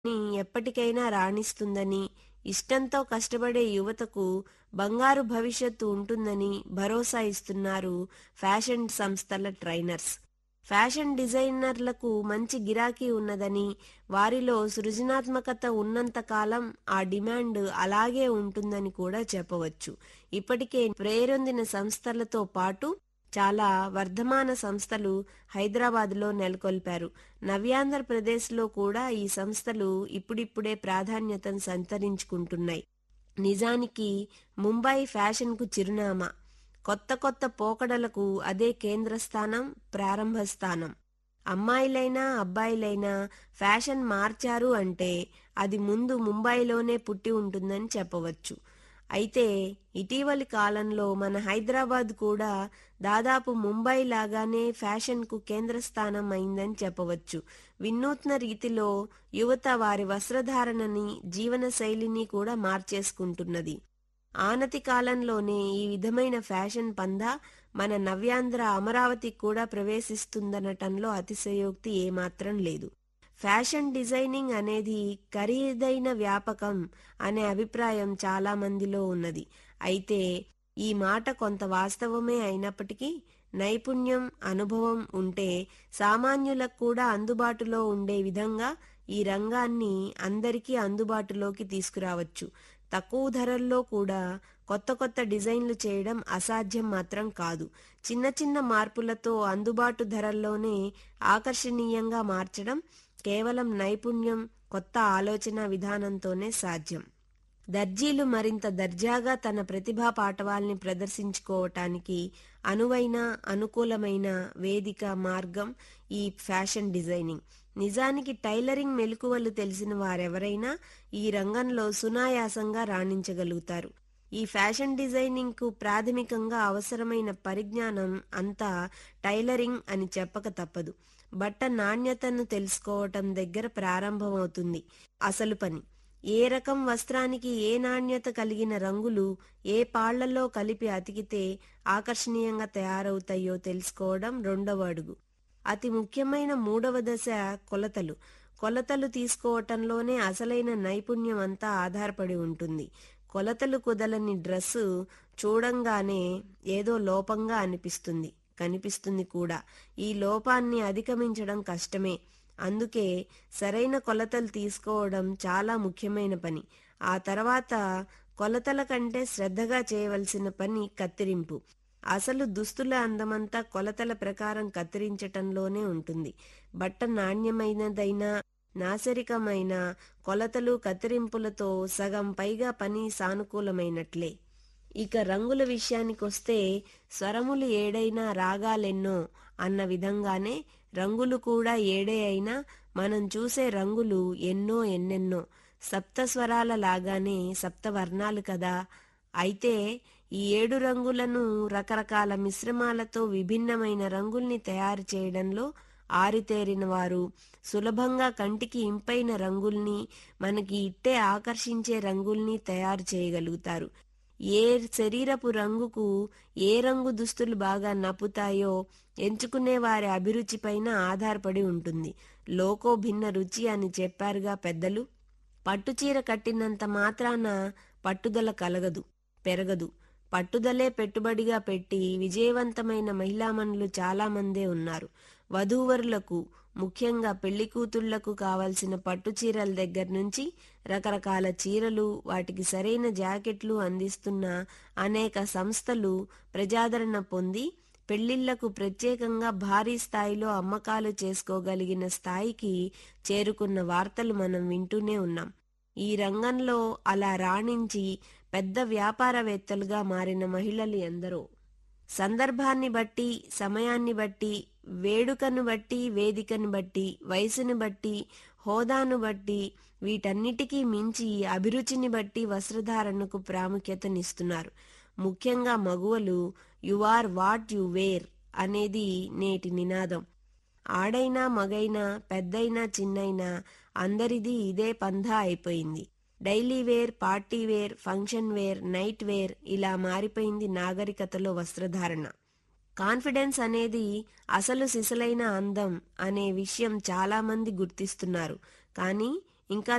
ని ఎప్పటికైనా రాణిస్తుందని ఇష్టంతో కష్టపడే యువతకు బంగారు భవిష్యత్తు ఉంటుందని భరోసా ఇస్తున్నారు ఫ్యాషన్ సంస్థల ట్రైనర్స్ ఫ్యాషన్ డిజైనర్లకు మంచి గిరాకీ ఉన్నదని వారిలో సృజనాత్మకత ఉన్నంతకాలం ఆ డిమాండ్ అలాగే ఉంటుందని కూడా చెప్పవచ్చు ఇప్పటికే ప్రేరొందిన సంస్థలతో పాటు చాలా వర్ధమాన సంస్థలు హైదరాబాద్లో నెలకొల్పారు నవ్యాంధ్రప్రదేశ్లో కూడా ఈ సంస్థలు ఇప్పుడిప్పుడే ప్రాధాన్యతను సంతరించుకుంటున్నాయి నిజానికి ముంబై ఫ్యాషన్కు చిరునామా కొత్త కొత్త పోకడలకు అదే కేంద్ర స్థానం ప్రారంభ స్థానం అమ్మాయిలైనా అబ్బాయిలైనా ఫ్యాషన్ మార్చారు అంటే అది ముందు ముంబైలోనే పుట్టి ఉంటుందని చెప్పవచ్చు అయితే ఇటీవలి కాలంలో మన హైదరాబాద్ కూడా దాదాపు ముంబై లాగానే ఫ్యాషన్కు కేంద్ర స్థానం అయిందని చెప్పవచ్చు వినూత్న రీతిలో యువత వారి వస్త్రధారణని జీవన శైలిని కూడా మార్చేసుకుంటున్నది ఆనతి కాలంలోనే ఈ విధమైన ఫ్యాషన్ పందా మన నవ్యాంధ్ర అమరావతికి కూడా ప్రవేశిస్తుందనటంలో అతిశయోక్తి ఏమాత్రం లేదు ఫ్యాషన్ డిజైనింగ్ అనేది ఖరీదైన వ్యాపకం అనే అభిప్రాయం చాలా మందిలో ఉన్నది అయితే ఈ మాట కొంత వాస్తవమే అయినప్పటికీ నైపుణ్యం అనుభవం ఉంటే సామాన్యులకు కూడా అందుబాటులో ఉండే విధంగా ఈ రంగాన్ని అందరికీ అందుబాటులోకి తీసుకురావచ్చు తక్కువ ధరల్లో కూడా కొత్త కొత్త డిజైన్లు చేయడం అసాధ్యం మాత్రం కాదు చిన్న చిన్న మార్పులతో అందుబాటు ధరల్లోనే ఆకర్షణీయంగా మార్చడం కేవలం నైపుణ్యం కొత్త ఆలోచన విధానంతోనే సాధ్యం దర్జీలు మరింత దర్జాగా తన ప్రతిభా పాటవాల్ని ప్రదర్శించుకోవటానికి అనువైన అనుకూలమైన వేదిక మార్గం ఈ ఫ్యాషన్ డిజైనింగ్ నిజానికి టైలరింగ్ మెలకువలు తెలిసిన వారెవరైనా ఈ రంగంలో సునాయాసంగా రాణించగలుగుతారు ఈ ఫ్యాషన్ డిజైనింగ్ కు ప్రాథమికంగా అవసరమైన పరిజ్ఞానం అంతా టైలరింగ్ అని చెప్పక తప్పదు బట్ట నాణ్యతను తెలుసుకోవటం దగ్గర ప్రారంభమవుతుంది అసలు పని ఏ రకం వస్త్రానికి ఏ నాణ్యత కలిగిన రంగులు ఏ పాళ్లలో కలిపి అతికితే ఆకర్షణీయంగా తయారవుతాయో తెలుసుకోవడం రెండవ అడుగు అతి ముఖ్యమైన మూడవ దశ కొలతలు కొలతలు తీసుకోవటంలోనే అసలైన నైపుణ్యం అంతా ఆధారపడి ఉంటుంది కొలతలు కుదలని డ్రెస్సు చూడంగానే ఏదో లోపంగా అనిపిస్తుంది కనిపిస్తుంది కూడా ఈ లోపాన్ని అధిగమించడం కష్టమే అందుకే సరైన కొలతలు తీసుకోవడం చాలా ముఖ్యమైన పని ఆ తర్వాత కొలతల కంటే శ్రద్ధగా చేయవలసిన పని కత్తిరింపు అసలు దుస్తుల అందమంతా కొలతల ప్రకారం కత్తిరించటంలోనే ఉంటుంది బట్ట నాణ్యమైనదైనా నాసరికమైన కొలతలు కత్తిరింపులతో సగం పైగా పని సానుకూలమైనట్లే ఇక రంగుల విషయానికొస్తే స్వరములు ఏడైనా రాగాలెన్నో అన్న విధంగానే రంగులు కూడా ఏడే అయినా మనం చూసే రంగులు ఎన్నో ఎన్నెన్నో సప్త స్వరాల లాగానే సప్త వర్ణాలు కదా అయితే ఈ ఏడు రంగులను రకరకాల మిశ్రమాలతో విభిన్నమైన రంగుల్ని తయారు చేయడంలో ఆరితేరిన వారు సులభంగా కంటికి ఇంపైన రంగుల్ని మనకి ఇట్టే ఆకర్షించే రంగుల్ని తయారు చేయగలుగుతారు ఏ శరీరపు రంగుకు ఏ రంగు దుస్తులు బాగా నప్పుతాయో ఎంచుకునే వారి అభిరుచిపైన ఆధారపడి ఉంటుంది లోకో భిన్న రుచి అని చెప్పారుగా పెద్దలు పట్టుచీర కట్టినంత మాత్రాన పట్టుదల కలగదు పెరగదు పట్టుదలే పెట్టుబడిగా పెట్టి విజయవంతమైన మహిళామణులు చాలామందే ఉన్నారు వధూవరులకు ముఖ్యంగా పెళ్లి కూతుళ్లకు కావలసిన పట్టు చీరల దగ్గర నుంచి రకరకాల చీరలు వాటికి సరైన జాకెట్లు అందిస్తున్న అనేక సంస్థలు ప్రజాదరణ పొంది పెళ్లిళ్లకు ప్రత్యేకంగా భారీ స్థాయిలో అమ్మకాలు చేసుకోగలిగిన స్థాయికి చేరుకున్న వార్తలు మనం వింటూనే ఉన్నాం ఈ రంగంలో అలా రాణించి పెద్ద వ్యాపారవేత్తలుగా మారిన మహిళలు ఎందరో సందర్భాన్ని బట్టి సమయాన్ని బట్టి వేడుకను బట్టి వేదికను బట్టి వయసును బట్టి హోదాను బట్టి వీటన్నిటికీ మించి అభిరుచిని బట్టి వస్త్రధారణకు ప్రాముఖ్యతనిస్తున్నారు ముఖ్యంగా మగువలు you are what you wear అనేది నేటి నినాదం ఆడైనా మగైనా పెద్దైనా చిన్నైనా అందరిది ఇదే పంధా అయిపోయింది daily wear party wear function wear night wear ఇలా మారిపోయింది నాగరికతలో వస్త్రధారణ కాన్ఫిడెన్స్ అనేది అసలు సిసలైన అందం అనే విషయం చాలా మంది గుర్తిస్తున్నారు కానీ ఇంకా